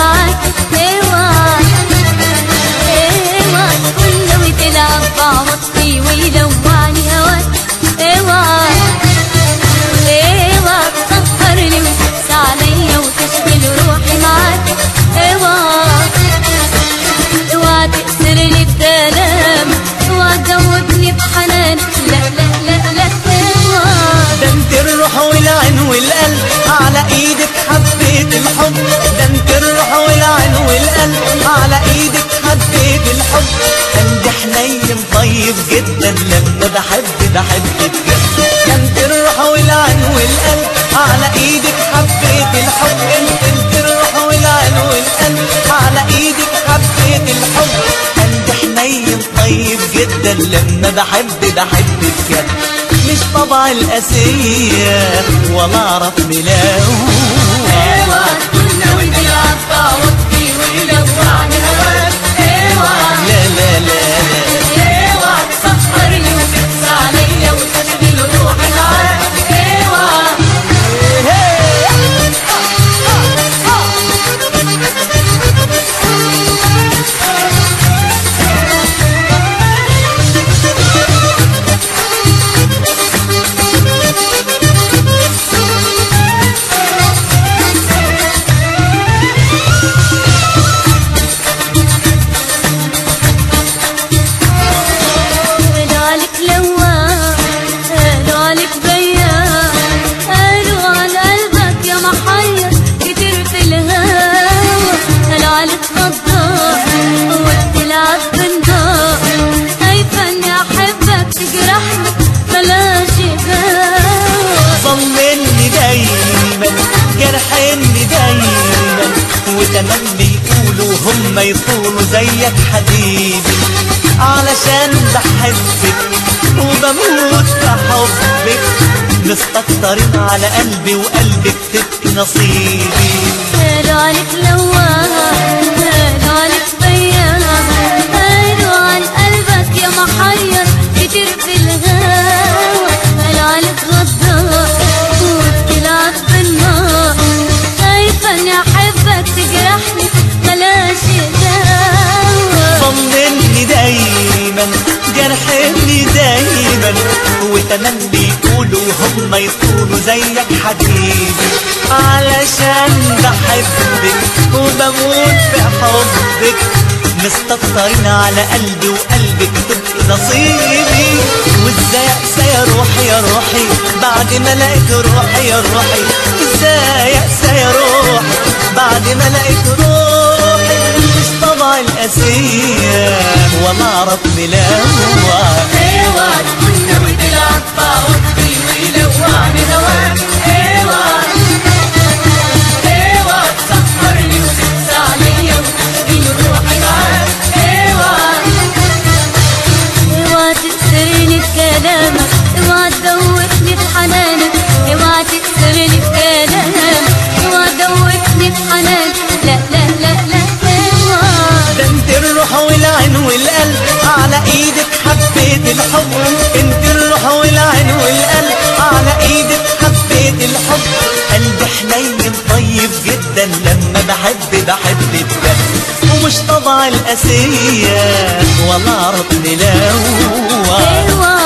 معاك اوعى اوعى تكون ناوي تلعب بعوضتي ويلوعني هواك اوعى اوعى تسهرني وتقسى عليا وتشغل روحي معاك اوعى اوعى تأسرني بكلام اوعى تزودني بحنان لا لا لا لا اوعى ده انت الروح والعين والقلب على ايدك حبيت الحب ده انت الروح والعين والقلب على ايدك حبيت الحب قلبي حنين طيب جدا لما بحب بحب بجد ده انت الروح والعين والقلب على ايدك حبيت الحب انت انت الروح والعين والقلب على ايدك حبيت الحب قلبي حنين طيب جدا لما بحب بحب بجد مش طبع القاسية ولا اعرف ملاوة اوعى تكون ناوي تلعب بعوضتي ويلوعني هواك اوعى لا لا لا لا اوعى تسهرني وتقسى عليا وتشغل روحي معاك اوعى قالوا عليك لواء قالوا عليك بياع قالوا عن قلبك يا محير كتير في الهوى قالوا عليك غدار وبتلعب بالنار خايفة اني احبك تجرحني بلاش دواء ظلمني دايما جرحني دايما وتملي يقولوا هم يقولوا زيك حبيبي علشان بحبك وبموت في حبك مستكترين على قلبي وقلبك تبقي نصيبي قالوا عليك لواء قالوا عليك بياع قالوا عن قلبك يا محير كتير في الغاوى قالوا عليك غدار وبتلعب بالنار خايفة اني احبك تجرحني بلاش دواء ظلمني دايما جرحني دايما وتملي يقولوا هم يقولوا زيك حبيبي علشان بحبك وبموت في حبك مستكترين على قلبي وقلبك تبقي نصيبي وازاي اقسى يا روحي يا روحي بعد ما لقيت روحي يا روحي ازاي اقسى يا روحي بعد ما لقيت روحي مش طبع القاسية ولا اعرف ملاوة اوعى تكون ناوي تلعب بعوضتي ويلوعني هواك اوعى اوعى تسهرني وتقسى عليا وتشغل روحي معاك اوعى اوعى تكسرني بكلامك اوعى تدوخني بحنانك اوعى تكسرني بكلامك اوعى تدوخني بحنانك لا لا لا لا اوعى ده انت الروح والعين والقلب على ايدك حبيت الحب انت الروح والعين والقلب على ايدك حبيت الحب قلبي حنين طيب جدا لما بحب بحب بجد ومش طبع القاسية ولا اعرف ملاوة اوعى